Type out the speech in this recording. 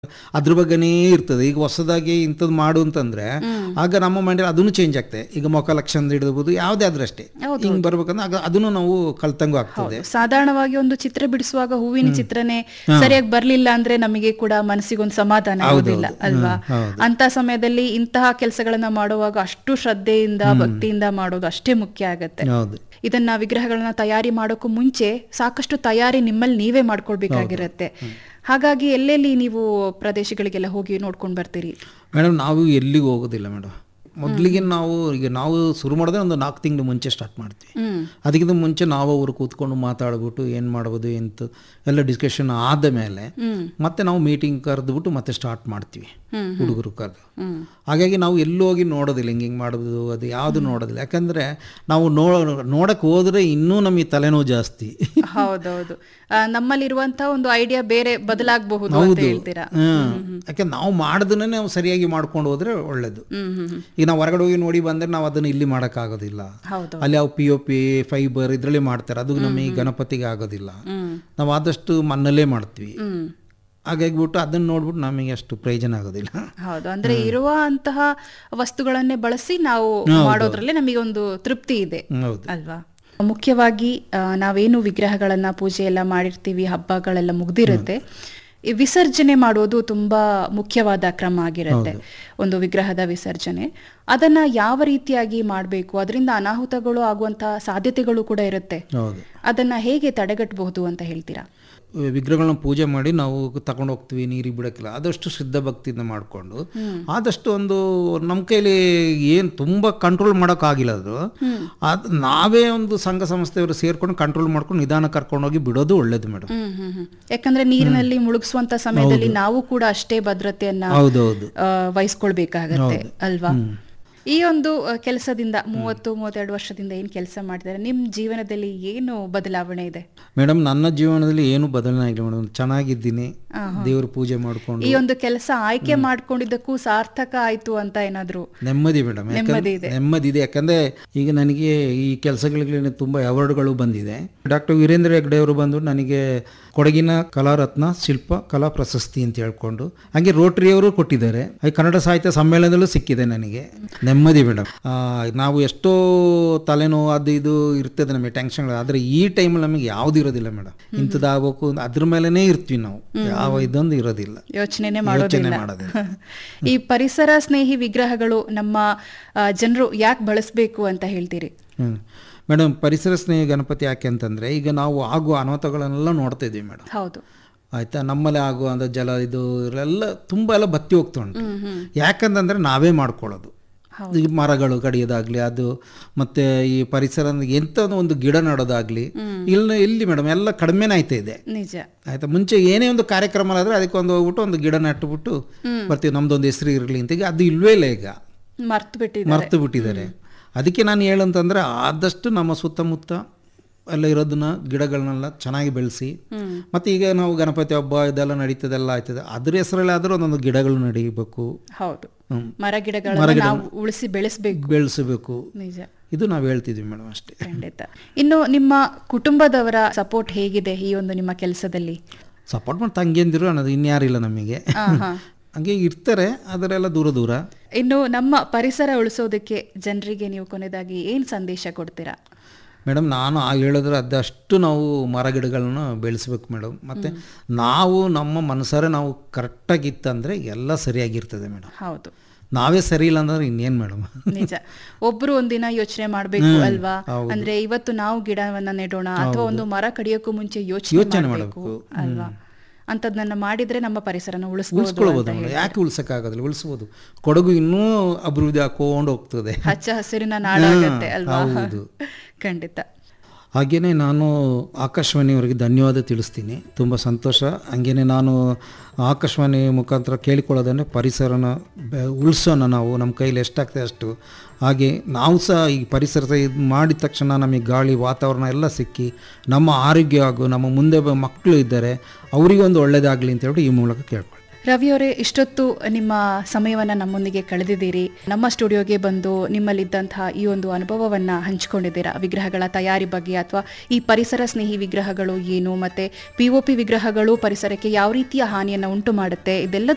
ಅದ್ರ ಬಗ್ಗೆನೇ ಇರ್ತದೆ ಈಗ ಹೊಸದಾಗಿ ಇಂಥದ್ದು ಮಾಡು ಅಂತಂದ್ರೆ ಆಗ ನಮ್ಮ ಮೈಂಡಲ್ಲಿ ಅದನ್ನು ಚೇಂಜ್ ಆಗ್ತದೆ ಈಗ ಮೊಕ ಲಕ್ಷಣ ಹಿಡಿದಬಹುದು ಯಾವುದೇ ಆದ್ರೂ ಅಷ್ಟೇ ಹಿಂಗ್ ಬರ್ಬೇಕಂದ್ರೆ ಆಗ ಅದನ್ನು ನಾವು ಕಲ್ತಂಗೂ ಆಗ್ತದೆ ಸಾಧಾರಣವಾಗಿ ಒಂದು ಚಿತ್ರ ಬಿಡಿಸುವಾಗ ಹೂವಿನ ಚಿತ್ರನೇ ಸರಿಯಾಗಿ ಬರ್ಲಿಲ್ಲ ಅಂದ್ರೆ ನಮಗೆ ಕೂಡ ಮನಸ್ಸಿಗೊಂದು ಸಮಾಧಾನ ಆಗೋದಿಲ್ಲ ಅಲ್ವಾ ಅಂತ ಸಮಯದಲ್ಲಿ ಇಂತಹ ಕೆಲಸಗಳನ್ನ ಮಾಡುವಾಗ ಅಷ್ಟು ಶ್ರದ್ಧೆಯಿಂದ ಭಕ್ತಿಯಿಂದ ಮಾಡೋದು ಅಷ್ಟೇ ಮುಖ್ಯ ಆಗತ್ತೆ ಹೌದು ಇದನ್ನ ವಿಗ್ರಹಗಳನ್ನ ತಯಾರಿ ಮಾಡೋಕ್ಕೂ ಮುಂಚೆ ಸಾಕಷ್ಟು ತಯಾರಿ ನಿಮ್ಮಲ್ಲಿ ನೀವೇ ಮಾಡ್ಕೊಳ್ಬೇಕಾಗಿರತ್ತೆ ಹಾಗಾಗಿ ಎಲ್ಲೆಲ್ಲಿ ನೀವು ಪ್ರದೇಶಗಳಿಗೆಲ್ಲ ಹೋಗಿ ನೋಡ್ಕೊಂಡು ಬರ್ತೀರಿ ಮೇಡಮ್ ನಾವು ಎಲ್ಲಿಗೂ ಹೋಗೋದಿಲ್ಲ ಮೇಡಮ್ ಮೊದಲಿಗೆ ನಾವು ಈಗ ನಾವು ಶುರು ಮಾಡಿದ್ರೆ ಒಂದು ನಾಲ್ಕು ತಿಂಗಳು ಮುಂಚೆ ಸ್ಟಾರ್ಟ್ ಮಾಡ್ತೀವಿ ಹ್ಮ್ ಅದಕ್ಕಿಂತ ಮುಂಚೆ ನಾವು ಅವರು ಕೂತ್ಕೊಂಡು ಮಾತಾಡ್ಬಿಟ್ಟು ಏನು ಮಾಡ್ಬೋದು ಎಂತ ಎಲ್ಲ ಡಿಸ್ಕಷನ್ ಆದ ಮೇಲೆ ಹ್ಮ್ ಮತ್ತೆ ನಾವು ಮೀಟಿಂಗ್ ಕರೆದ್ಬಿಟ್ಟು ಮತ್ತೆ ಸ್ಟಾರ್ಟ್ ಮಾಡ್ತೀವಿ ಹ್ಮ್ ಹುಡುಗರು ಕರೆದು ಹ್ಮ್ ಹಾಗಾಗಿ ನಾವು ಎಲ್ಲೂ ಹೋಗಿ ನೋಡೋದಿಲ್ಲ ಹಿಂಗೆ ಹಿಂಗೆ ಮಾಡೋದು ಅದು ಯಾವುದು ನೋಡೋದಿಲ್ಲ ಯಾಕಂದರೆ ನಾವು ನೋ ನೋಡಕ್ಕೆ ಹೋದರೆ ಇನ್ನೂ ನಮಗೆ ತಲೆನೋವು ಜಾಸ್ತಿ ಹೌದೌದು ಆ, ನಮ್ಮಲ್ಲಿರುವಂತಹ ಒಂದು ಐಡಿಯಾ ಬೇರೆ ಬದಲಾಗಬಹುದು ಅಂತ ಹೇಳ್ತೀರಾ ಹ್ಮ್. ಯಾಕೆ ನಾವು ಮಾಡೋದನ್ನೇ ನಾವು ಸರಿಯಾಗಿ ಮಾಡ್ಕೊಂಡು ಹೋದ್ರೆ ಒಳ್ಳೇದು ಹ್ಮ್ ಹ್ಮ್ ಹ್ಮ್. ಈಗ ನಾವು ಹೊರಗಡೆ ಹೋಗಿ ನೋಡಿ ಬಂದರೆ ನಾವು ಅದನ್ನು ಇಲ್ಲಿ ಮಾಡೋಕ್ಕಾಗೋದಿಲ್ಲ ಹೌದು ಅಲ್ಲಿ ಯಾವ ಪಿ ಒ ಪಿ ಫೈಬರ್ ಇದರಲ್ಲಿ ಮಾಡ್ತಾರೆ ಅದು ನಮಗೆ ಗಣಪತಿಗೆ ಆಗೋದಿಲ್ಲ ಹ್ಮ್ ನಾವು ಆದಷ್ಟು ಮಣ್ಣಲ್ಲೇ ಮಾಡ್ತೀವಿ ಹ್ಮ್ ಹಾಗಾಗಿಬಿಟ್ಟು ಅದನ್ನು ನೋಡ್ಬಿಟ್ಟು ನಮಗೆ ಅಷ್ಟು ಪ್ರಯೋಜನ ಆಗೋದಿಲ್ಲ ಹೌದು ಅಂದ್ರೆ ಇರುವ ಅಂತಹ ವಸ್ತುಗಳನ್ನೇ ಬಳಸಿ ನಾವು ಮಾಡೋದ್ರಲ್ಲಿ ನಮಗೆ ಒಂದು ತೃಪ್ತಿ ಇದೆ ಹ್ಮ್, ಹೌದು ಅಲ್ವಾ ಮುಖ್ಯವಾಗಿ ಆ, ನಾವೇನು ವಿಗ್ರಹಗಳನ್ನ ಪೂಜೆ ಎಲ್ಲ ಮಾಡಿರ್ತೀವಿ ಹಬ್ಬಗಳೆಲ್ಲ ಮುಗ್ದಿರುತ್ತೆ ಈ ವಿಸರ್ಜನೆ ಮಾಡೋದು ತುಂಬಾ ಮುಖ್ಯವಾದ ಕ್ರಮ ಆಗಿರುತ್ತೆ ಒಂದು ವಿಗ್ರಹದ ವಿಸರ್ಜನೆ ಅದನ್ನ ಯಾವ ರೀತಿಯಾಗಿ ಮಾಡಬೇಕು ಅದರಿಂದ ಅನಾಹುತಗಳು ಆಗುವಂತಹ ಸಾಧ್ಯತೆಗಳು ಕೂಡ ಇರುತ್ತೆ ಹೌದು ಅದನ್ನ ಹೇಗೆ ತಡೆಗಟ್ಟಬಹುದು ಅಂತ ಹೇಳ್ತೀರಾ ವಿಗ್ರಹಗಳನ್ನ ಪೂಜೆ ಮಾಡಿ ನಾವು ತಗೊಂಡು ಹೋಗ್ತೀವಿ ನೀರಿಗೆ ಬಿಡೋಕ್ಕಿಲ್ಲ ಆದಷ್ಟು ಶ್ರದ್ಧಾ ಭಕ್ತಿಯಿಂದ ಮಾಡಿಕೊಂಡು ಆದಷ್ಟು ಒಂದು ನಮ್ಮ ಕೈಲಿ ಏನು ತುಂಬ ಕಂಟ್ರೋಲ್ ಮಾಡೋಕ್ಕಾಗಿಲ್ಲ ಅದು ಅದು ನಾವೇ ಒಂದು ಸಂಘ ಸಂಸ್ಥೆಯವರು ಸೇರ್ಕೊಂಡು ಕಂಟ್ರೋಲ್ ಮಾಡ್ಕೊಂಡು ನಿಧಾನ ಕರ್ಕೊಂಡೋಗಿ ಬಿಡೋದು ಒಳ್ಳೇದು ಮೇಡಮ್ ಹ್ಮ್ ಹ್ಮ್ ಹ್ಮ್ ಯಾಕಂದ್ರೆ ನೀರಿನಲ್ಲಿ ಮುಳುಗಿಸುವಂತ ಸಮಯದಲ್ಲಿ ನಾವು ಕೂಡ ಅಷ್ಟೇ ಭದ್ರತೆಯನ್ನ ಹೌದೌದು ಆ, ವಹಿಸ್ಕೊಳ್ಬೇಕಾಗತ್ತೆ ಅಲ್ವಾ ಈ ಒಂದು ಆ, ಕೆಲಸದಿಂದ ಮೂವತ್ತು ಮೂವತ್ತೆರಡು ವರ್ಷದಿಂದ ಏನ್ ಕೆಲಸ ಮಾಡಿದ್ದಾರೆ ನಿಮ್ ಜೀವನದಲ್ಲಿ ಏನು ಬದಲಾವಣೆ ಇದೆ ಮೇಡಮ್ ನನ್ನ ಜೀವನದಲ್ಲಿ ಏನು ಬದಲಾವಣೆ ಆಗಿಲ್ಲ ಮೇಡಮ್ ಚೆನ್ನಾಗಿದ್ದೀನಿ ದೇವ್ರ ಪೂಜೆ ಮಾಡ್ಕೊಂಡು ಈ ಒಂದು ಕೆಲಸ ಆಯ್ಕೆ ಮಾಡ್ಕೊಂಡಿದ್ದಕ್ಕೂ ಸಾರ್ಥಕ ಆಯ್ತು ಅಂತ ಏನಾದ್ರು ನೆಮ್ಮದಿ ಮೇಡಮ್ ನೆಮ್ಮದಿ ಇದೆ. ನೆಮ್ಮದಿ ಇದೆ ಯಾಕಂದ್ರೆ ಈಗ ನನಗೆ ಈ ಕೆಲಸಗಳಿಗೆ ತುಂಬ ಅವಾರ್ಡ್ಗಳು ಬಂದಿದೆ ಡಾಕ್ಟರ್ ವೀರೇಂದ್ರ ಹೆಗ್ಡೆ ಅವರು ಬಂದು ನನಗೆ ಕೊಡಗಿನ ಕಲಾರತ್ನ ಶಿಲ್ಪ ಕಲಾ ಪ್ರಶಸ್ತಿ ಅಂತ ಹೇಳ್ಕೊಂಡು ಹಾಗೆ ರೋಟರಿಯವರು ಕೊಟ್ಟಿದ್ದಾರೆ ಹಾಗೆ ಕನ್ನಡ ಸಾಹಿತ್ಯ ಸಮ್ಮೇಳನದಲ್ಲೂ ಸಿಕ್ಕಿದೆ ನನಗೆ ನೆಮ್ಮದಿ ಮೇಡಮ್ ನಾವು ಎಷ್ಟೋ ತಲೆನೋವು ಅದು ಇದು ಇರ್ತದೆ ನಮಗೆ ಟೆನ್ಷನ್ಗಳು ಆದರೆ ಈ ಟೈಮಲ್ಲಿ ನಮಗೆ ಯಾವ್ದು ಇರೋದಿಲ್ಲ ಮೇಡಮ್ ಇಂಥದ್ದು ಆಗ್ಬೇಕು ಅದ್ರ ಮೇಲೇ ಇರ್ತೀವಿ ನಾವು ಯಾವ ಇದೊಂದು ಇರೋದಿಲ್ಲ ಯೋಚನೆನೆ ಯೋಚನೆ ಮಾಡೋದಿಲ್ಲ ಮಾಡೋದಿಲ್ಲ ಈ ಪರಿಸರ ಸ್ನೇಹಿ ವಿಗ್ರಹಗಳು ನಮ್ಮ ಜನರು ಯಾಕೆ ಬಳಸಬೇಕು ಅಂತ ಹೇಳ್ತೀರಿ ಹ್ಮ್ ಮೇಡಮ್ ಪರಿಸರ ಸ್ನೇಹಿ ಗಣಪತಿ ಯಾಕೆ ಅಂತಂದರೆ ಈಗ ನಾವು ಆಗುವ ಅನಾಹುತಗಳನ್ನೆಲ್ಲ ನೋಡ್ತಾ ಇದ್ದೀವಿ ಮೇಡಮ್ ಹೌದು ಆಯಿತಾ ನಮ್ಮಲ್ಲಿ ಆಗುವ ಅಂದ ಜಲ ಇದು ಎಲ್ಲ ತುಂಬ ಎಲ್ಲ ಬತ್ತಿ ಹೋಗ್ತಾ ಉಂಟು ಯಾಕಂತಂದರೆ ನಾವೇ ಮಾಡ್ಕೊಳ್ಳೋದು ಈ ಮರಗಳು ಕಡಿಯೋದಾಗ್ಲಿ ಅದು ಮತ್ತೆ ಈ ಪರಿಸರ ಎಂಥದ್ದು ಒಂದು ಗಿಡ ನೆಡೋದಾಗ್ಲಿ ಇಲ್ಲ ಎಲ್ಲಿ ಮೇಡಮ್ ಎಲ್ಲ ಕಡಿಮೆನೇ ಆಯ್ತಾ ಇದೆ ನಿಜ ಆಯ್ತಾ ಮುಂಚೆ ಏನೇ ಒಂದು ಕಾರ್ಯಕ್ರಮ ಆದ್ರೆ ಅದಕ್ಕೆ ಒಂದು ಹೋಗ್ಬಿಟ್ಟು ಒಂದು ಗಿಡ ನೆಟ್ಟುಬಿಟ್ಟು ಬರ್ತೀವಿ ನಮ್ದೊಂದು ಹೆಸರು ಇರಲಿ ಅಂತ ಈಗ ಅದು ಇಲ್ವೇ ಇಲ್ಲ ಈಗ ಮರ್ತು ಬಿಟ್ಟಿದ್ದಾರೆ ಮರ್ತು ಬಿಟ್ಟಿದ್ದಾರೆ ಅದಕ್ಕೆ ನಾನು ಹೇಳಂತಂದ್ರೆ ಆದಷ್ಟು ನಮ್ಮ ಸುತ್ತಮುತ್ತ ಎಲ್ಲ ಇರೋದನ್ನ ಗಿಡಗಳನ್ನೆಲ್ಲ ಚೆನ್ನಾಗಿ ಬೆಳೆಸಿ ಮತ್ತು ಈಗ ನಾವು ಗಣಪತಿ ಹಬ್ಬ ಇದೆಲ್ಲ ನಡೀತದೆಲ್ಲ ಆಯ್ತದೆ ಅದ್ರ ಹೆಸರಲ್ಲಿ ಆದರೂ ಒಂದೊಂದು ಗಿಡಗಳು ನಡೀಬೇಕು ಹೌದು ಹ್ಮ್. ಮರ ಗಿಡಗಳನ್ನ ನಾವು ಉಳಿಸಿ ಬೆಳೆಸಬೇಕು ಬೆಳೆಸಬೇಕು ನಿಜ ಇದು ನಾವು ಹೇಳ್ತಿದ್ವಿ ಮೇಡಮ್ ಅಷ್ಟೇ ಖಂಡಿತ ಇನ್ನು ನಿಮ್ಮ ಕುಟುಂಬದವರ ಸಪೋರ್ಟ್ ಹೇಗಿದೆ ಈ ಒಂದು ನಿಮ್ಮ ಕೆಲಸದಲ್ಲಿ ಸಪೋರ್ಟ್ ಮಾಡಿ ತಂಗಿಯಂದಿರು ಅನ್ನೋದು ಇನ್ಯಾರಿಲ್ಲ ನಮಗೆ ಆಹಾ. ಹಂಗೆ ಇರ್ತಾರೆ ಅದರೆಲ್ಲ ದೂರ ದೂರ ಇನ್ನು ನಮ್ಮ ಪರಿಸರ ಉಳಿಸೋದಕ್ಕೆ ಜನರಿಗೆ ನೀವು ಕೊನೆಯದಾಗಿ ಏನ್ ಸಂದೇಶ ಕೊಡ್ತೀರಾ ಮೇಡಮ್ ನಾನು ಆ ಹೇಳಿದ್ರೆ ಅದಷ್ಟು ನಾವು ಮರ ಗಿಡಗಳನ್ನ ಬೆಳೆಸ್ಬೇಕು ಮೇಡಮ್ ಮತ್ತು ನಾವು ನಮ್ಮ ಮನಸಾರೆ ನಾವು ಕರೆಕ್ಟಾಗಿತ್ತಂದರೆ ಎಲ್ಲ ಸರಿಯಾಗಿರ್ತದೆ ಮೇಡಮ್ ಹೌದು ನಾವೇ ಸರಿ ಇಲ್ಲ ಅಂದ್ರೆ ಇನ್ನೇನು ಮೇಡಮ್ ನಿಜ ಒಬ್ರು ಒಂದಿನ ಯೋಚನೆ ಮಾಡ್ಬೇಕು ಅಲ್ವಾ ಅಂದ್ರೆ ಇವತ್ತು ನಾವು ಗಿಡವನ್ನ ನೆಡೋಣ ಅಥವಾ ಒಂದು ಮರ ಕಡಿಯೋಕ್ಕೂ ಮುಂಚೆ ಯೋಚನೆ ಮಾಡಬೇಕು ಅಲ್ವಾ ಅಂತದನ್ನ ಮಾಡಿದ್ರೆ ನಮ್ಮ ಪರಿಸರನ ಉಳಿಸ್ಬೋದು ಉಳಿಸ್ಕೊಳ್ಬೋದು ಮೇಡಮ್ ಯಾಕೆ ಉಳ್ಸೋಕ್ಕಾಗೋದಿಲ್ಲ ಉಳಿಸ್ಬೋದು ಕೊಡಗು ಇನ್ನೂ ಅಭಿವೃದ್ಧಿ ಹಾಕೊಂಡು ಹೋಗ್ತದೆ ಹಚ್ಚ ಹಸಿರಿನ ನಾಡಾಗತ್ತೆ ಅಲ್ವಾ ಹೌದು. ಖಂಡಿತ ಹಾಗೆಯೇ ನಾನು ಆಕಾಶವಾಣಿಯವರಿಗೆ ಧನ್ಯವಾದ ತಿಳಿಸ್ತೀನಿ ತುಂಬ ಸಂತೋಷ ಹಾಗೆಯೇ ನಾನು ಆಕಾಶವಾಣಿ ಮುಖಾಂತರ ಕೇಳಿಕೊಳ್ಳೋದಂದರೆ ಪರಿಸರನ ಬೆ- ಉಳಿಸೋಣ ನಾವು ನಮ್ಮ ಕೈಲಿ ಎಷ್ಟಾಗ್ತದೆ ಅಷ್ಟು ಹಾಗೆ ನಾವು ಸಹ ಈ ಪರಿಸರದ ಇದು ಮಾಡಿದ ತಕ್ಷಣ ನಮಗೆ ಗಾಳಿ ವಾತಾವರಣ ಎಲ್ಲ ಸಿಕ್ಕಿ ನಮ್ಮ ಆರೋಗ್ಯ ಹಾಗೂ ನಮ್ಮ ಮುಂದೆ ಬ ಮಕ್ಕಳು ಇದ್ದಾರೆ ಅವರಿಗೊಂದು ಒಳ್ಳೆಯದಾಗಲಿ ಅಂತ ಹೇಳ್ಬಿಟ್ಟು ಈ ಮೂಲಕ ಕೇಳ್ಕೊಳ್ಳಿ ರವಿಯವರೇ ಇಷ್ಟೊತ್ತು ನಿಮ್ಮ ಸಮಯವನ್ನ ನಮ್ಮೊಂದಿಗೆ ಕಳೆದಿದ್ದೀರಿ ನಮ್ಮ ಸ್ಟುಡಿಯೋಗೆ ಬಂದು ನಿಮ್ಮಲ್ಲಿದ್ದಂತಹ ಈ ಒಂದು ಅನುಭವವನ್ನ ಹಂಚಿಕೊಂಡಿದ್ದೀರಾ ವಿಗ್ರಹಗಳ ತಯಾರಿ ಬಗ್ಗೆ ಅಥವಾ ಈ ಪರಿಸರ ಸ್ನೇಹಿ ವಿಗ್ರಹಗಳು ಏನು ಮತ್ತೆ ಪಿ ಒ ಪಿ ವಿಗ್ರಹಗಳು ಪರಿಸರಕ್ಕೆ ಯಾವ ರೀತಿಯ ಹಾನಿಯನ್ನ ಉಂಟು ಮಾಡುತ್ತೆ ಇದೆಲ್ಲದರ